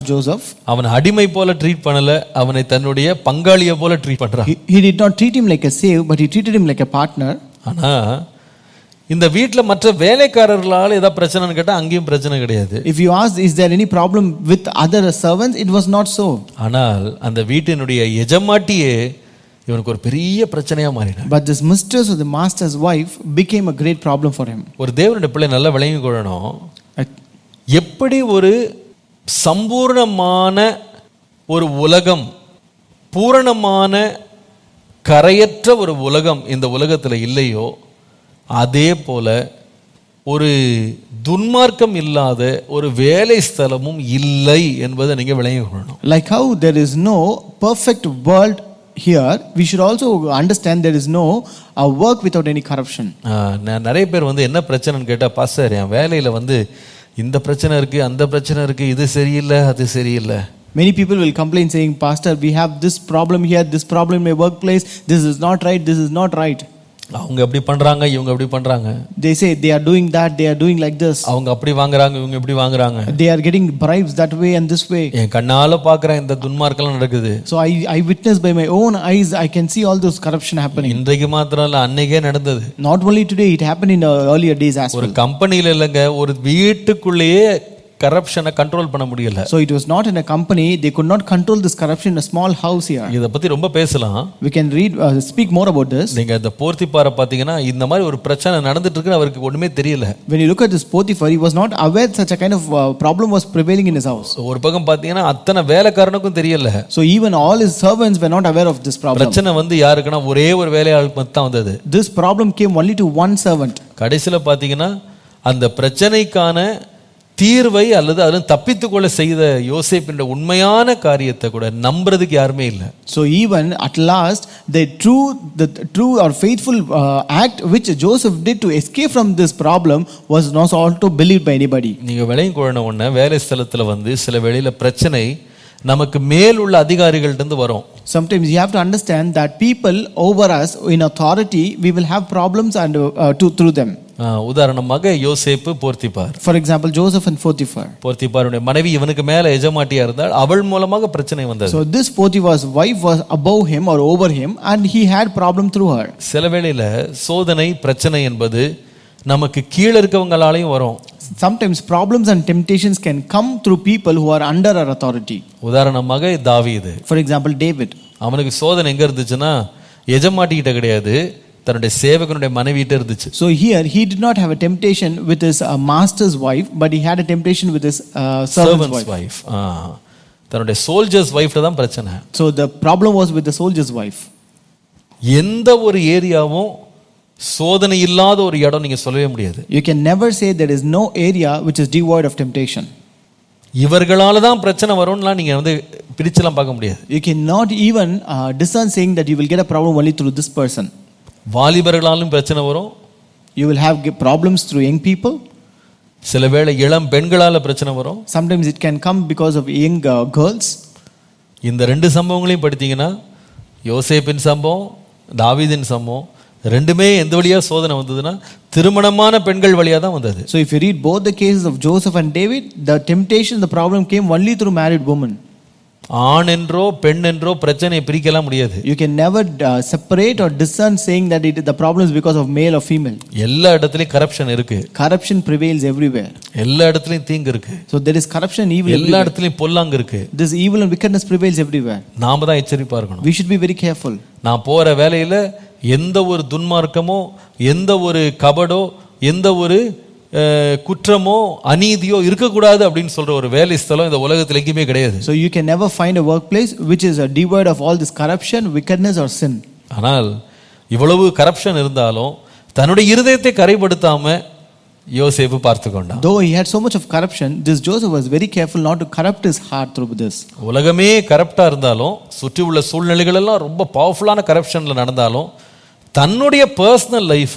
Joseph. அவன் அடிமை போல ட்ரீட் பண்ணல அவனை தன்னுடைய பங்காளியை போல ட்ரீட் பண்றான் He, he did not treat him like a slave, but he treated him like a partner. ஆனா இந்த வீட்ல மற்ற வேலைக்காரர்களால ஏதாவது பிரச்சனைன்னு கேட்டா அங்கேயும் பிரச்சனை கிடையாது If you ask, is there any problem with other servants? It was not so. ஆனால் அந்த வீட்டினுடைய எஜமாட்டியே இவனுக்கு ஒரு பெரிய பிரச்சனையா மாறினான் But this mistress or the master's wife became a great problem for him. ஒரு தேவனுடைய பிள்ளை நல்லா விளங்கி கொள்ளணும் Uh, எப்படி ஒரு சம்பூர்ணமான ஒரு உலகம் பூரணமான கரையற்ற ஒரு உலகம் இந்த உலகத்தில் இல்லையோ அதே போல ஒரு துன்மார்க்கம் இல்லாத ஒரு வேலை ஸ்தலமும் இல்லை என்பதை நீங்க விளங்கி கொள்ளணும் Like how there is no perfect world here, we should also understand there is no uh, work without any corruption. ஆஹ் ந- நிறைய பேர் வந்து என்ன பிரச்சனைன்னு கேட்டால் பாஸ்டர் என் வேலையில் வந்து இந்த பிரச்சனை இருக்கு அந்த பிரச்சனை இருக்கு இது சரியில்லை அது சரியில்லை Many people will complain saying, Pastor, we have this problem here, this problem in my workplace, this is not right, this is not right. அவங்க எப்படி பண்றாங்க இவங்க எப்படி பண்றாங்க They say they are doing that, they are doing like this. அவங்க அப்படி வாங்குறாங்க இவங்க இப்படி வாங்குறாங்க They are getting bribes that way and this way. என் கண்ணால பார்க்குறேன் இந்த துன்மார்க்கெல்லாம் நடக்குது So I, I witnessed by my own eyes, I can see all those corruption happening. இன்றைக்கு மாத்திரம் இல்ல அன்னைக்கே நடந்தது Not only today, it happened in uh, earlier days as ஒரு well. கம்பெனியில இல்லைங்க ஒரு வீட்டுக்குள்ளேயே கரப்ஷனை கண்ட்ரோல் பண்ண முடியல So it was not in a company, they could not control this corruption in a small house here. இதை பத்தி ரொம்ப பேசலாம் We can read, uh, speak more about this. நீங்க இந்த போர்த்திப்பாரை பார்த்தீங்கன்னா இந்த மாதிரி ஒரு பிரச்சனை நடந்துட்டு இருக்குன்னு அவருக்கு ஒண்ணுமே தெரியல When you look at this Potiphar, he was not aware such a kind of uh, problem was prevailing in his house. ஒரு பக்கம் பார்த்தீங்கன்னா அத்தனை வேலைக்காரனுக்கும் தெரியல So even all his servants were not aware of this problem. பிரச்சனை வந்து யாருக்குன்னா ஒரே ஒரு வேலையாளுக்கு மட்டும் தான் வந்தது This problem came only to one servant. கடைசியில் பார்த்தீங்கன்னா அந்த பிரச்சனைக்கான தீர்வை அல்லது அதில் தப்பித்துக்கொள்ள செய்த யோசேப்பின் உண்மையான காரியத்தை கூட நம்புறதுக்கு யாருமே இல்லை So even at last, the true, the true or faithful uh, act which Joseph did to escape from this problem was not also believed by anybody. நீங்க விளையும் குழன உடனே வேலை ஸ்தலத்துல வந்து சில வேளையில பிரச்சனை நமக்கு மேல் உள்ள அதிகாரிகள்ட்ட இருந்து வரும் Sometimes you have to understand that people over us in authority, we will have problems and uh, to, through them. ஆஹ் உதாரணமாக யோசேப்பு போர்த்திப்பார் For example, Joseph and Potiphar. போர்த்திப்பாருடைய மனைவி இவனுக்கு மேல எஜமாட்டியா இருந்தால் அவள் மூலமாக பிரச்சனை வந்தது So this Potiphar's wife was above him or over him, and he had problem through her. சில வேளையில சோதனை பிரச்சனை என்பது நமக்கு கீழே இருக்கவங்களாலையும் வரும் Sometimes problems and temptations can come through people who are under our authority. உதாரணமாக தாவீது For example, David. அவனுக்கு சோதனை எங்க இருந்துச்சுன்னா எஜமாட்டிக்கிட்ட கிடையாது தன்னுடைய சேவகனுடைய மனைவிட்ட இருந்துச்சு So here he did not have a temptation with his uh, master's wife, but he had a temptation with his uh, servant's wife. Wife தன்னுடைய சோல்ஜர்ஸ் ஒய்ஃப்ல தான் பிரச்சனை So the problem was with the soldier's wife. எந்த ஒரு ஏரியாவும் சோதனை இல்லாத ஒரு இடம் நீங்க சொல்லவே முடியாது You can never say there is no area which is devoid of temptation. இவர்களால தான் பிரச்சனை வரும்லாம் நீங்க வந்து பிரிச்செல்லாம் பார்க்க முடியாது You cannot even uh, discern saying that you will get a problem only through this person. வாலிபர்களாலும் பிரச்சனை வரும் You will have ge- problems through young people. சில வேளை இளம் பெண்களால பிரச்சனை வரும் Sometimes it can come because of young uh, girls. இந்த ரெண்டு சம்பவங்களையும் படித்தீங்கன்னா யோசேப்பின் சம்பவம் தாவீதின் சம்பவம் ரெண்டுமே எந்த வழியா சோதனை வந்ததுன்னா திருமணமான பெண்கள் வழியா தான் வந்தது So if you read both the cases of Joseph and David, the temptation, the problem came only through married women. ஆண் என்றோ பெண் என்றோ பிரச்சனையை பிரிக்கலாம் முடியாது You can never uh, separate or discern saying that it, the problem is because of male or female. எல்லா இடத்துலயும் corruption இருக்கு Corruption prevails everywhere. எல்லா இடத்துலயும் தீங்கு இருக்கு So there is corruption and evil. எல்லா everywhere. இடத்துலயும் பொல்லாங்கு இருக்கு This evil and wickedness prevails everywhere. நாம தான் எச்சரிப்பா இருக்கணும் We should be very careful. நான் போற வேலையில எந்த ஒரு துன்மார்க்கமோ எந்த ஒரு கபடோ எந்த ஒரு அஹ், குற்றமோ அநீதியோ இருக்கக்கூடாது அப்படின்னு சொல்ற ஒரு வேலை ஸ்தலம் இந்த உலகத்துல எங்கேயுமே கிடையாது So you can never find a workplace which is uh, devoid of all this corruption, wickedness, or sin. ஆனால் இவ்வளவு கரப்ஷன் இருந்தாலும் தன்னுடைய இருதயத்தை கரைப்படுத்தாம யோசேப்பு பார்த்து கொண்டான் Though he had so much of corruption, this Joseph was very careful not to corrupt his heart through this. உலகமே கரப்டா இருந்தாலும் சுற்றி உள்ள சூழ்நிலைகள் எல்லாம் ரொம்ப பவர்ஃபுல்லான கரப்ஷன்ல நடந்தாலும் தன்னுடைய பர்சனல் லைஃபை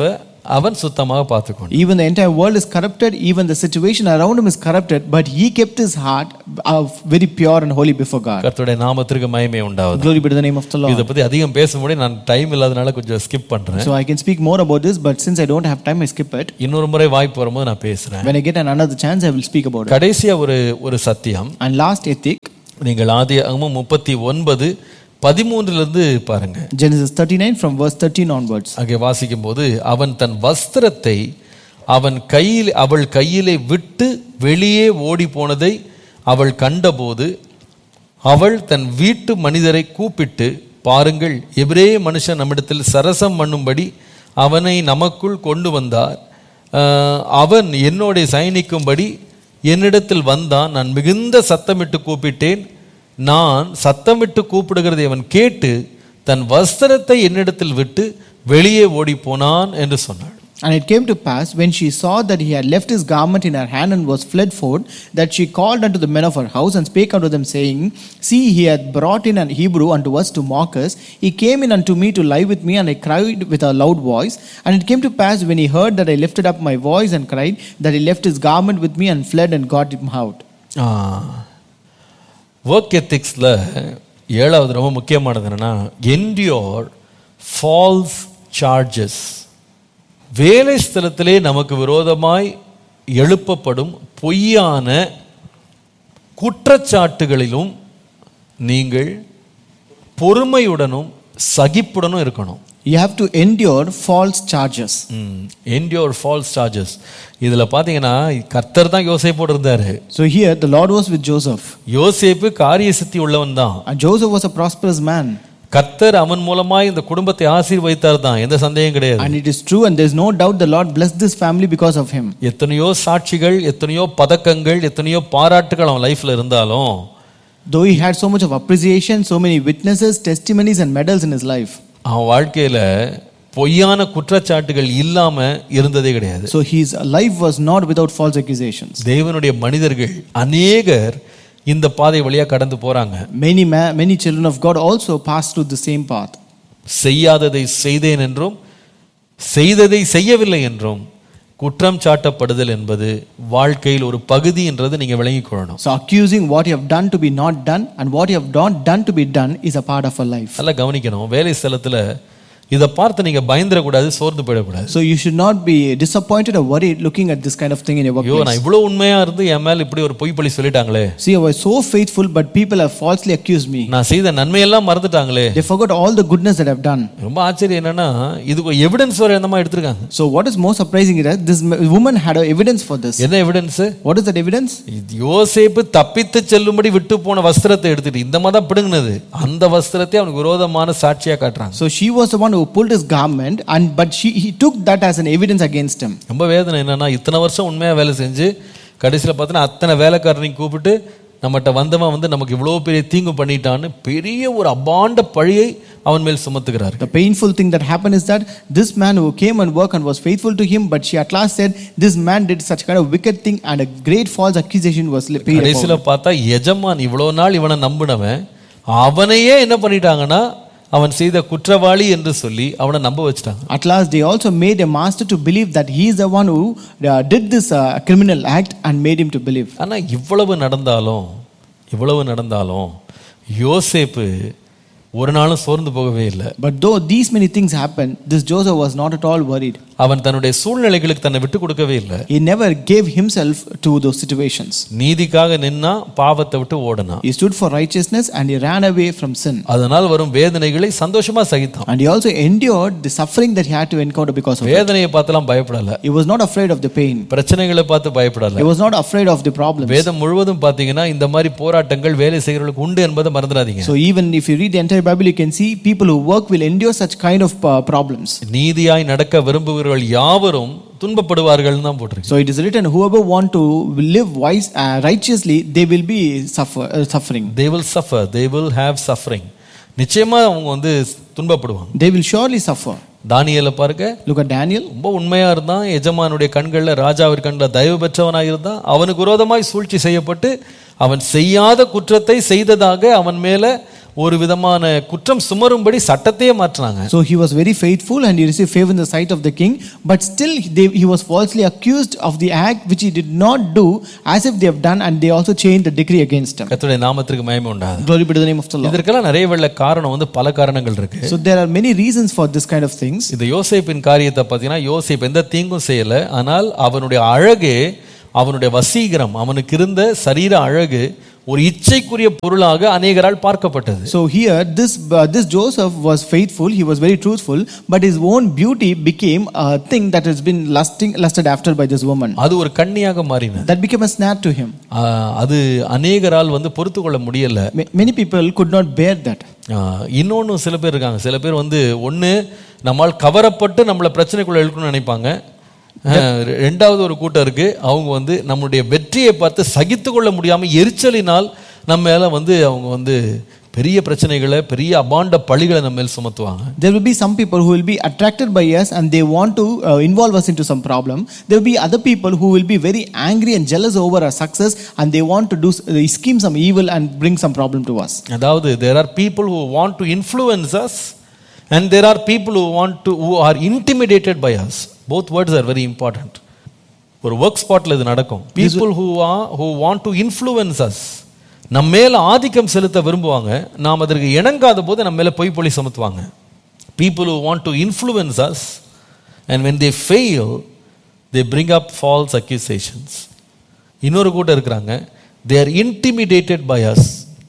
அவன் சுத்தமாக பார்த்துக்கொண்டான் Even the entire world is corrupted, even the situation around him is corrupted, but he kept his heart uh, very pure and holy before God. கர்த்தருடைய நாமத்திற்கு மகிமை உண்டாவது Glory be to the name of the Lord. இதை பத்தி அதிகம் பேசும்போது நான் time இல்லாதனால கொஞ்சம் ஸ்கிப் பண்றேன் So I can speak more about this, but since I don't have time, I skip it. இன்னொரு முறை வாய்ப்பு வரும்போது நான் பேசுறேன் When I get an another chance, I will speak about it. கடைசியா ஒரு ஒரு சத்தியம் And last ethic, நீங்கள் ஆதி முப்பத்தி ஒன்பது பதிமூன்றிலிருந்து பாருங்க Genesis 39 from verse 13 onwards. அங்கே வாசிக்கும் போது அவன் தன் வஸ்திரத்தை அவன் கையில் அவள் கையிலே விட்டு வெளியே ஓடி போனதை அவள் கண்டபோது அவள் தன் வீட்டு மனிதரை கூப்பிட்டு பாருங்கள் எபிரே மனுஷன் நம்மிடத்தில் சரசம் பண்ணும்படி அவனை நமக்குள் கொண்டு வந்தார் ஆஹ், அவன் என்னோட சயனிக்கும்படி என்னிடத்தில் வந்தான் நான் மிகுந்த சத்தமிட்டு கூப்பிட்டேன் நான் சத்தமிட்டு கூப்பிடுகிறதை அவன் கேட்டு தன் வஸ்திரத்தை என்னிடத்தில் விட்டு வெளியே ஓடி போனான் என்று சொன்னாள் And it came to pass, when she saw that he had left his garment in her hand and was fled forth, that she called unto the men of her house and spake unto them, saying, See, he hath brought in an Hebrew unto us to mock us. He came in unto me to lie with me, and I cried with a loud voice. And it came to pass, when he heard that I lifted up my voice and cried, that he left his garment with me and fled and got him out. Work எத்திக்ஸில் ஏழாவது ரொம்ப முக்கியமானது என்னன்னா endure false charges வேலை ஸ்தலத்திலே நமக்கு விரோதமாய் எழுப்பப்படும் பொய்யான குற்றச்சாட்டுகளிலும் நீங்கள் பொறுமையுடனும் சகிப்புடனும் இருக்கணும் You have to endure false charges. Endure false charges இதில் பார்த்தீங்கன்னா கர்த்தர் தான் யோசேப்போடு இருந்தாரு So here the Lord was with Joseph, யோசேப்பு காரிய சித்தி உள்ளவன் தான் and Joseph was a prosperous man. கர்த்தர் அவன் மூலமாய் இந்த குடும்பத்தை ஆசீர்வதித்தார் தான் எந்த சந்தேகம் கிடையாது And it is true, and there's no doubt the Lord blessed this family because of him. எத்தனையோ சாட்சிகள் எத்தனையோ பதக்கங்கள் எத்தனையோ பாராட்டுகள் அவன் லைஃப்ல இருந்தாலும் Though he had so much of appreciation, so many witnesses, testimonies, and medals in his life. அவன் வாழ்க்கையில பொய்யான குற்றச்சாட்டுகள் இல்லாம இருந்ததே கிடையாது So his life was not without false accusations. தேவனுடைய மனிதர்கள் அநேகர் இந்த பாதை வழியா கடந்து போறாங்க Many, ma- many children of God also passed through the same path. செய்யாததை செய்தேன் என்றும் செய்ததை செய்யவில்லை என்றும் குற்றம் சாட்டப்படுதல் என்பது வாழ்க்கையில் ஒரு பகுதி என்றது நீங்க விளங்கிக் கொள்ளணும் So accusing what you have done to be not done and what you have not done to be done is a part of our life. நல்லா கவனிக்கணும் வேலை ஸ்தலத்துல இதை பார்த்து நீங்க பயந்துடக்கூடாது சோர்ந்து போயிடக்கூடாது So you should not be disappointed or worried looking at this kind of thing in your ஐயோ workplace. நான் இவ்வளவு உண்மையா இருந்து என் மேல இப்படி ஒரு பொய் பழி சொல்லிட்டாங்களே See, I was so faithful, but people have falsely accused me. நான் செய்த நன்மையெல்லாம் மறந்துட்டாங்களே They forgot all the goodness that I've done. ரொம்ப ஆச்சரியம் என்னன்னா இதுக்கு எவிடன்ஸ் வர என்னமா எடுத்திருக்காங்க So what is more surprising is that this m- woman had a evidence for this. என்ன evidence What is that evidence? யோசேப்பு தப்பித்து செல்லும்படி விட்டு போன வஸ்திரத்தை எடுத்துட்டு இந்த மாதிரி தான் பிடுங்கினது அந்த வஸ்திரத்தை அவனுக்கு விரோதமான சாட்சியா காட்டுறாங்க So she was the one who pulled his garment, and but she he took that as an evidence against him. ரொம்ப வேதனை என்னன்னா இத்தனை வருஷம் உண்மையா வேலை செஞ்சு கடைசியில் பார்த்தீங்கன்னா அத்தனை வேலைக்காரனையும் கூப்பிட்டு நம்மகிட்ட வந்தவன் வந்து நமக்கு இவ்வளோ பெரிய தீங்கு பண்ணிட்டான்னு பெரிய ஒரு அபாண்ட பழியை அவன் மேல் சுமத்துகிறார் The painful thing that happened is that this man who came and worked and was faithful to him, but she at last said, This man did such kind of wicked thing, and a great false accusation was paid upon him. கடைசியில் பார்த்தா எஜமான் இவ்வளோ நாள் இவனை நம்பினவன் அவனையே என்ன பண்ணிட்டாங்கன்னா அவன் செய்த குற்றவாளி என்று சொல்லி அவனை நம்ப வச்சிட்டாங்க At last, they also made a master to believe that he is the one who uh, did this uh, criminal act and made him to believe. ஆனா இவ்வளவு நடந்தாலும் இவ்வளவு நடந்தாலும் யோசேப்பு ஒரு நாளும் சோர்ந்து போகவே இல்லை But though these many things happened, this Joseph was not at all worried. அவன் தன்னுடைய சூழ்நிலைகளுக்கு தன்னை விட்டு கொடுக்கவே இல்லை He never gave himself to those situations. நீதிக்காக நின்னா பாவத்தை விட்டு ஓடினான் He stood for righteousness and he ran away from sin. அதனால் வரும் வேதனைகளை சந்தோஷமா சகித்தான் And he also endured the suffering that he had to encounter because of it. வேதனையை பார்த்தெல்லாம் பயப்படல He was not afraid of the pain. பிரச்சனைகளை பார்த்து பயப்படல He was not afraid of the problems. வேதம் முழுவதும் பார்த்தீங்கன்னா இந்த மாதிரி போராட்டங்கள் வேலை செய்கிறவர்களுக்கு உண்டு என்பதை மறந்துடாதீங்க So even if you read the entire Bible, you can see people who work will endure such kind of uh, problems. நீதியாய் நடக்க விரும்புகிறவர்கள் யாவரும் துன்பப்படுவார்கள் தான் போட்டிருக்கு So it is written, whoever want to live wise, uh, righteously, they will be suffer, uh, suffering. they will suffer they will have suffering நிச்சயமா அவங்க வந்து துன்பப்படுவாங்க They will surely suffer. தானியேலை பாருங்க Look at Daniel. ரொம்ப உண்மையா இருந்தான் எஜமானுடைய கண்கள்ல ராஜாவின் கண்ணில் தயவு பெற்றவனாக இருந்தான் அவனுக்கு விரோதமாய் சூழ்ச்சி செய்யப்பட்டு அவன் செய்யாத குற்றத்தை செய்ததாக அவன் மேல ஒரு விதமான குற்றம் சுமரும்படி சட்டத்தையே மாற்றினாங்க So he was very faithful and he received favor in the sight of the king, but still they, he was falsely accused of the act which he did not do as if they have done, and they also changed the decree against him. கர்த்தருடைய நாமத்திற்கு மயமே உண்டாது Glory be to the name of the Lord. இதற்கெல்லாம் நிறைய வெள்ள காரணம் வந்து பல காரணங்கள் இருக்கு So there are many reasons for this kind of things. இந்த யோசேப்பின் காரியத்தை பார்த்தீங்கன்னா யோசேப் எந்த தீங்கும் செய்யல ஆனால் அவனுடைய அழகே அவனுடைய வசீகரம் அவனுக்கு இருந்த சரீர அழகு ஒரு இச்சைக்குரிய பொருளாக அநேகரால் பார்க்கப்பட்டது So here, this uh, this Joseph was faithful. He was very truthful, but his own beauty became a thing that has been lusting lusted after by this woman. அது ஒரு கண்ணியாக மாறினது That became a snare to him. ஆஹ் அது அநேகரால் வந்து பொறுத்து கொள்ள முடியல Ma- Many people could not bear that. ஆஹ் இன்னொன்னு சில பேர் இருக்காங்க சில பேர் வந்து ஒண்ணு நம்மால் கவரப்பட்டு நம்மளை பிரச்சனைக்குள்ள இழுக்கணும்னு நினைப்பாங்க ஆஹ் ரெண்டாவது ஒரு கூட்டம் இருக்கு அவங்க வந்து நம்முடைய வெற்றியை பார்த்து சகித்து கொள்ள முடியாம எரிச்சலினால் நம்ம மேல வந்து அவங்க வந்து பெரிய பிரச்சனைகளை பெரிய அபாண்ட பழிகளை நம்ம மேல் சுமத்துவாங்க There will be some people who will be attracted by us and they want to uh, involve us into some problem. There will be other people who will be very angry and jealous over our success and they want to do they scheme some evil and bring some problem to us. அதாவது there are people who want to influence us and there are people who want to who are intimidated by us both words are very important ஒரு work ஸ்பாட்ல இது நடக்கும் people who are who want to influence us நம்ம மேல ஆதிக்கம் செலுத்த விரும்புவாங்க நாம் அதற்கு இணங்காத போது நம்ம மேல பொய் பொழி சுமத்துவாங்க people who want to influence us and when they fail they bring up false accusations இன்னொரு கூட்டம் இருக்கிறாங்க they are intimidated by us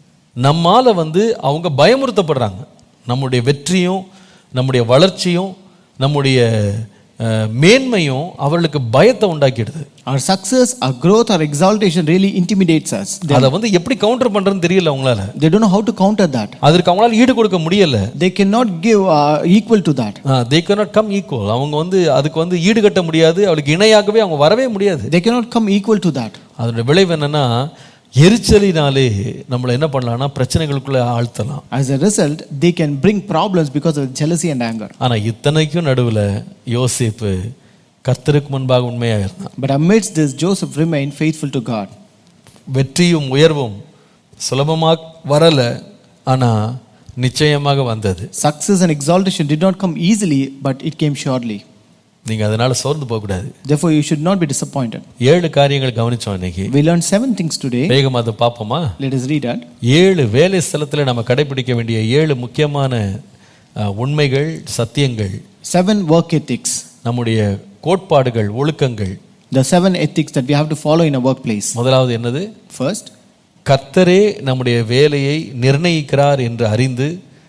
நம்மால வந்து அவங்க பயமுறுத்தப்படுறாங்க நம்முடைய வெற்றியும் நம்முடைய வளர்ச்சியும் நம்முடைய அஹ், மேன்மையும் அவர்களுக்கு பயத்தை உண்டாக்கிடுது Our success, our growth, our exaltation really intimidates us. They, அதை வந்து எப்படி கவுண்டர் பண்றதுன்னு தெரியல அவங்களால they don't know how to counter that. அதற்கு அவங்களால ஈடு கொடுக்க முடியல They cannot give uh, equal to that. They cannot come equal அவங்க வந்து அதுக்கு வந்து ஈடு கட்ட முடியாது அவளுக்கு இணையாகவே அவங்க வரவே முடியாது They cannot come equal to that. அதனுடைய விளைவு என்னன்னா எரிச்சலினாலே நம்மளை என்ன பண்ணலாம்னா பிரச்சனைகளுக்குள்ள ஆழ்த்தலாம் As a result, they can bring problems because of jealousy and anger. ஆனா இத்தனைக்கும் நடுவுல யோசேப்பு கர்த்தருக்கு முன்பாக உண்மையா இருந்தான் But amidst this, Joseph remained faithful to God. வெற்றியும் உயர்வும் சுலபமாக வரல ஆனா நிச்சயமாக வந்தது Success and exaltation did not come easily, but it came surely. நீங்க அதனால சோர்ந்து போகக்கூடாது Therefore, you should not be disappointed. ஏழு காரியங்கள் கவனிச்சோம் இன்னைக்கு We learned seven things today. வேகமா அதை பார்ப்போமா Let us read that. ஏழு வேலை ஸ்தலத்துல நம்ம கடைபிடிக்க வேண்டிய ஏழு முக்கியமான அஹ், உண்மைகள் சத்தியங்கள் Seven work ethics. நம்முடைய கோட்பாடுகள் ஒழுக்கங்கள் The seven ethics that we have to follow in a workplace. முதலாவது என்னது First, கர்த்தரே நம்முடைய வேலையை நிர்ணயிக்கிறார் என்று அறிந்து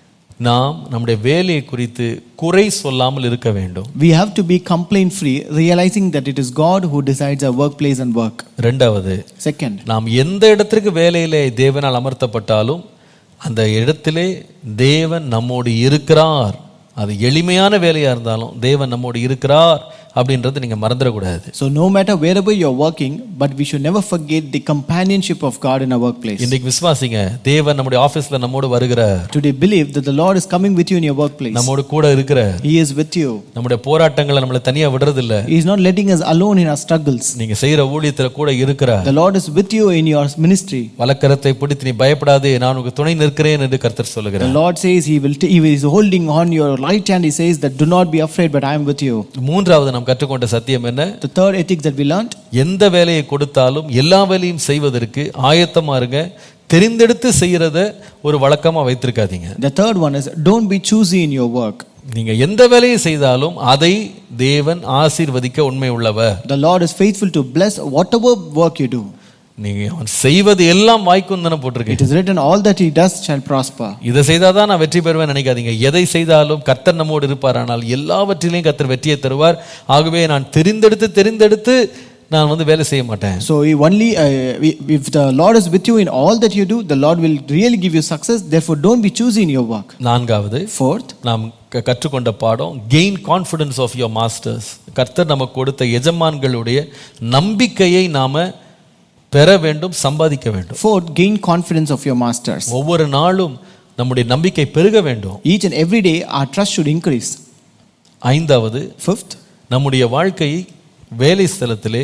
நாம் நம்முடைய வேலையை குறித்து குறை சொல்லாமல் இருக்க வேண்டும் we have to be complaint free, realizing that it is God who decides our workplace and work. ரெண்டாவது Second, நாம் எந்த இடத்திற்கு வேலையிலே தேவனால் அமர்த்தப்பட்டாலும் அந்த இடத்திலே தேவன் நம்மோடு இருக்கிறார் அது எளிமையான வேலையா இருந்தாலும் தேவன் நம்மோடு இருக்கிறார் அப்படின்றத நீங்க மறந்துடக்கூடாது so no matter wherever you're working, but we should never forget the companionship of God in our workplace. இன்னைக்கு விசுவாசிங்க தேவன் நம்முடைய ஆபீஸ்ல நம்மோடு வருகிறார் Today, believe that the Lord is coming with you in your workplace. நம்மோடு கூட இருக்கிறார் He is with you. நம்முடைய போராட்டங்களை நம்மளை தனியா விடுறதில்ல He is not letting us alone in our struggles. நீங்க செய்யற ஊழியத்துல கூட இருக்கிறார் The Lord is with you in your ministry. வலக்கரத்தை பிடித்து நீ பயப்படாதே நான் உனக்கு துணை நிற்கிறேன் என்று கர்த்தர் The சொல்லுகிறார் Lord says He will. T- he is holding on your right hand. He says that do not be afraid, but I am with you. மூன்றாவது நாம் கற்றுக்கொண்ட சத்தியம் என்ன The third ethic that we learned: எந்த வேலையை கொடுத்தாலும் எல்லா வேலையும் செய்வதற்கு ஆயத்தமா இருங்க தெரிந்தெடுத்து செய்யறத ஒரு வழக்கமா வைத்திருக்காதீங்க the third one is don't be choosy in your work. நீங்க எந்த வேலையை செய்தாலும் அதை தேவன் ஆசீர்வதிக்க உண்மை உள்ளவர் The Lord is faithful to bless whatever work you do. நீங்க அவன் செய்வது எல்லாம் வாய்க்கும் தானே போட்டிருக்கேன் It is written, all that he does shall prosper. இதை செய்தாதான் நான் வெற்றி பெறுவேன் நினைக்காதீங்க எதை செய்தாலும் கர்த்தர் நம்மோடு இருப்பார் ஆனால் எல்லாவற்றிலையும் கர்த்தர் வெற்றியை தருவார் ஆகவே நான் தெரிந்தெடுத்து தெரிந்தெடுத்து நான் வந்து வேலை செய்ய மாட்டேன் So he only uh, if the Lord is with you in all that you do, the Lord will really give you success. Therefore, don't be choosy in your work. நான்காவது Fourth, நாம் க- கற்றுக்கொண்ட பாடம் gain confidence of your masters கர்த்தர் நமக்கு கொடுத்த எஜமான்களுடைய நம்பிக்கையை நாம பெற வேண்டும் சம்பாதிக்க வேண்டும் fourth, gain confidence of your masters. ஒவ்வொரு நாளும் நம்முடைய நம்பிக்கை பெருக வேண்டும் Each and every day, our trust should increase. ஐந்தாவது Fifth, நம்முடைய வாழ்க்கையை வேலை ஸ்தலத்திலே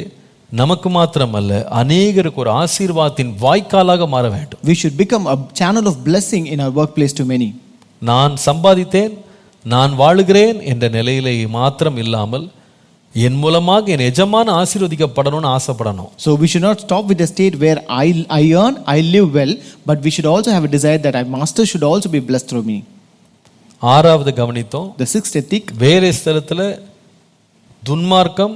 நமக்கு மாத்திரமல்ல அநேகருக்கு ஒரு ஆசீர்வாதத்தின் வாய்க்காலாக மாற வேண்டும் We should become a channel of blessing in our workplace to many. நான் சம்பாதித்தேன் நான் வாழுகிறேன் என்ற நிலையிலே மாத்திரம் இல்லாமல் என் மூலமாக என் எஜமான ஆசீர்வதிக்கப்படணும்னு ஆசைப்படணும் So we should not stop with the state where I, I earn, I live well, but we should also have a desire that our master should also be blessed through me. ஆறாவது கவனித்தோம் The sixth ethic வேலை ஸ்தலத்தில் துன்மார்க்கம்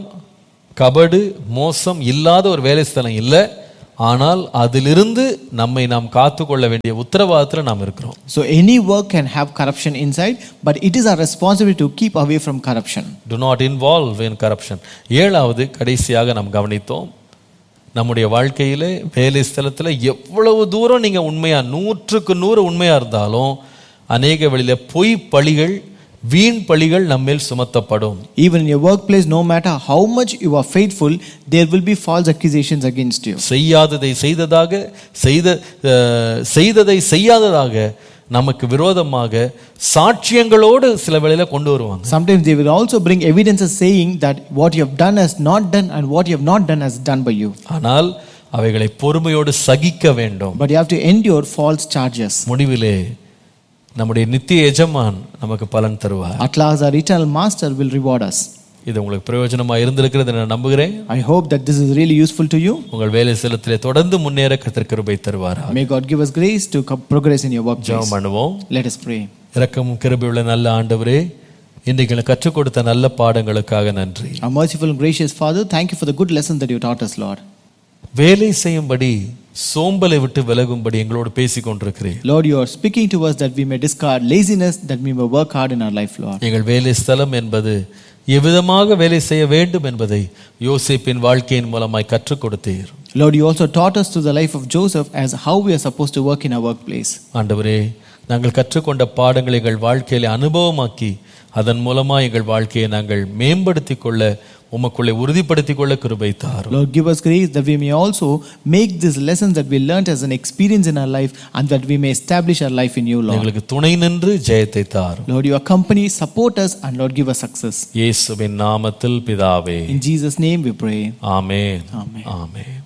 கபடு மோசம் இல்லாத ஒரு வேலை ஸ்தலம் இல்லை ஆனால் அதிலிருந்து நம்மை நாம் காத்துக்கொள்ள வேண்டிய உத்தரவாதத்தில் நாம் இருக்கிறோம் So any work can have corruption inside, but it is our responsibility to keep away from corruption. Do not involve in corruption ஏழாவது கடைசியாக நாம் கவனித்தோம் நம்முடைய வாழ்க்கையிலே வேலை ஸ்தலத்தில் எவ்வளவு தூரம் நீங்கள் உண்மையா நூற்றுக்கு நூறு உண்மையா இருந்தாலும் அநேக வழியில பொய் பழிகள் வீண் பழிகள் நம்மேல் சுமத்தப்படும் Even in your workplace, no matter how much you are faithful, there will be false accusations against you. செய்யாததை செய்ததாக செய்த அஹ், செய்ததை செய்யாததாக நமக்கு விரோதமாக சாட்சியங்களோடு சில வேளையில கொண்டு வருவாங்க Sometimes they will also bring evidences saying that what you have done has not done and what you have not done has done by you. ஆனால் அவைகளை பொறுமையோடு சகிக்க வேண்டும் But you have to endure false charges. முடிவிலே நம்முடைய நித்திய எஜமான் நமக்கு பலன் தருவார் At last, our eternal master will reward us. இது உங்களுக்கு பிரயோஜனமா இருந்திருக்கிறது நான் நம்புகிறேன் I hope that this is really useful to you. உங்கள் வேலை செலத்திலே தொடர்ந்து முன்னேற கர்த்தர் கிருபை தருவாரா May God give us grace to co- progress in your workplace. ஜெபம் பண்ணுவோம் Let us pray. இரக்கமும் கிருபையுள்ள நல்ல ஆண்டவரே இன்றைக்கு எனக்கு கற்றுக் கொடுத்த நல்ல பாடங்களுக்காக நன்றி Our merciful and gracious Father, thank you for the good lesson that you taught us, Lord. வேலை செய்யும்படி சோம்பலை விட்டு விலகும்படி எங்களோடு பேசிக் கொண்டிருக்கிறேன் Lord, you are speaking to us that we may discard laziness, that we may work hard in our life, Lord. எங்கள் வேலை ஸ்தலம் என்பது எவ்விதமாக வேலை செய்ய வேண்டும் என்பதை யோசேப்பின் வாழ்க்கையின் மூலமாய் கற்றுக் கொடுத்தீர் Lord, you also taught us through the life of Joseph as how we are supposed to work in our workplace. ஆண்டவரே நாங்கள் கற்றுக்கொண்ட பாடங்களை எங்கள் வாழ்க்கையில அனுபவமாக்கி அதன் மூலமா எங்கள் வாழ்க்கையை நாங்கள் மேம்படுத்திக் கொள்ள உமக்குள்ளே உறுதிப்படுத்திக் கொள்ள கிருபை தாரும் Lord, give us grace that we may also make these lessons that we learnt as an experience in our life and that we may establish our life in you, Lord. எங்களுக்கு துணை நின்று ஜெயத்தை தாரும் Lord, your company, support us and Lord, give us success. இயேசுவின் நாமத்தில் பிதாவே In Jesus' name we pray. Amen Amen. Amen